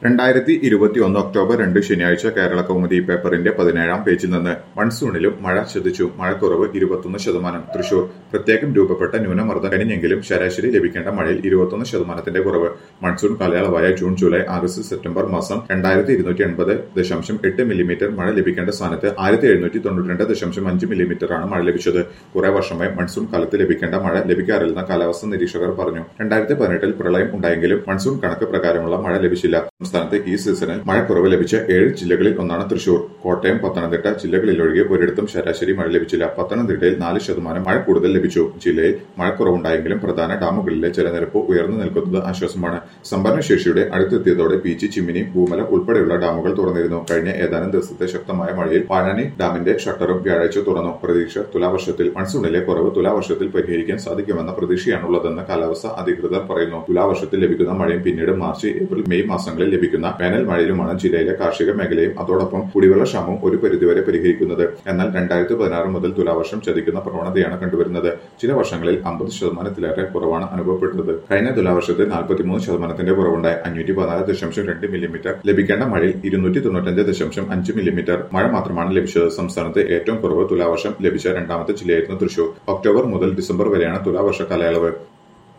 രണ്ടായിരത്തി ഇരുപത്തിയൊന്ന് ഒക്ടോബർ രണ്ട് ശനിയാഴ്ച കേരള കൗമുദി പേപ്പറിന്റെ പതിനേഴാം പേജിൽ നിന്ന് മൺസൂണിലും മഴ ശതിച്ചു മഴക്കുറവ് ഇരുപത്തൊന്ന് ശതമാനം തൃശൂർ പ്രത്യേകം രൂപപ്പെട്ട ന്യൂനമർദ്ദം കനിഞ്ഞെങ്കിലും ശരാശരി ലഭിക്കേണ്ട മഴയിൽ ഇരുപത്തൊന്ന് ശതമാനത്തിന്റെ കുറവ് മൺസൂൺ കാലയളവായ ജൂൺ ജൂലൈ ആഗസ്റ്റ് സെപ്റ്റംബർ മാസം രണ്ടായിരത്തി ഇരുന്നൂറ്റി എൺപത് ദശാംശം എട്ട് മില്ലിമീറ്റർ മഴ ലഭിക്കേണ്ട സ്ഥാനത്ത് ആയിരത്തി എഴുന്നൂറ്റി തൊണ്ണൂറ്റി രണ്ട് ദശാംശം അഞ്ച് മില്ലിമീറ്ററാണ് മഴ ലഭിച്ചത് കുറെ വർഷമായി മൺസൂൺ കാലത്ത് ലഭിക്കേണ്ട മഴ ലഭിക്കാറില്ലെന്ന് കാലാവസ്ഥാ നിരീക്ഷകർ പറഞ്ഞു രണ്ടായിരത്തി പതിനെട്ടിൽ പ്രളയം ഉണ്ടായെങ്കിലും മൺസൂൺ കണക്ക് പ്രകാരമുള്ള മഴ ലഭിച്ചില്ല സംസ്ഥാനത്ത് ഈ സീസണിൽ മഴക്കുറവ് ലഭിച്ച ഏഴ് ജില്ലകളിൽ ഒന്നാണ് തൃശൂർ കോട്ടയം പത്തനംതിട്ട ജില്ലകളിലൊഴികെ ഒരിടത്തും ശരാശരി മഴ ലഭിച്ചില്ല പത്തനംതിട്ടയിൽ നാല് ശതമാനം മഴ കൂടുതൽ ലഭിച്ചു ജില്ലയിൽ മഴക്കുറവുണ്ടായെങ്കിലും പ്രധാന ഡാമുകളിലെ ജലനിരപ്പ് ഉയർന്നു നിൽക്കുന്നത് ആശ്വാസമാണ് സംഭരണശേഷിയുടെ അടുത്തെത്തിയതോടെ പീച്ചി ചിമ്മിനി ഭൂമല ഉൾപ്പെടെയുള്ള ഡാമുകൾ തുറന്നിരുന്നു കഴിഞ്ഞ ഏതാനും ദിവസത്തെ ശക്തമായ മഴയിൽ പാഴാനി ഡാമിന്റെ ഷട്ടറും വ്യാഴാഴ്ച തുറന്നു പ്രതീക്ഷ തുലാവർഷത്തിൽ മൺസൂണിലെ കുറവ് തുലാവർഷത്തിൽ പരിഹരിക്കാൻ സാധിക്കുമെന്ന പ്രതീക്ഷയാണുള്ളതെന്ന് കാലാവസ്ഥാ അധികൃതർ പറയുന്നു തുലാവർഷത്തിൽ ലഭിക്കുന്ന മഴയും പിന്നീട് മാർച്ച് ഏപ്രിൽ മെയ് മാസങ്ങളിൽ ലഭിക്കുന്ന വേനൽ മഴയിലുമാണ് ജില്ലയിലെ കാർഷിക മേഖലയും അതോടൊപ്പം കുടിവെള്ള ക്ഷാമവും ഒരു പരിധിവരെ പരിഹരിക്കുന്നത് എന്നാൽ രണ്ടായിരത്തി പതിനാറ് മുതൽ തുലാവർഷം ചതിക്കുന്ന പ്രവണതയാണ് കണ്ടുവരുന്നത് ചില വർഷങ്ങളിൽ അമ്പത് ശതമാനത്തിലേറെ കുറവാണ് അനുഭവപ്പെട്ടത് കഴിഞ്ഞ തുലാവർഷത്തിൽ നാൽപ്പത്തിമൂന്ന് ശതമാനത്തിന്റെ കുറവുണ്ടായി അഞ്ഞൂറ്റി പതിനാല് ദശാംശം രണ്ട് മില്ലിമീറ്റർ ലഭിക്കേണ്ട മഴയിൽ ഇരുന്നൂറ്റി തൊണ്ണൂറ്റഞ്ച് ദശാംശം അഞ്ച് മില്ലിമീറ്റർ മഴ മാത്രമാണ് ലഭിച്ചത് സംസ്ഥാനത്ത് ഏറ്റവും കുറവ് തുലാവർഷം ലഭിച്ച രണ്ടാമത്തെ ജില്ലയായിരുന്നു തൃശൂർ ഒക്ടോബർ മുതൽ ഡിസംബർ വരെയാണ് തുലാവർഷ കാലയളവ്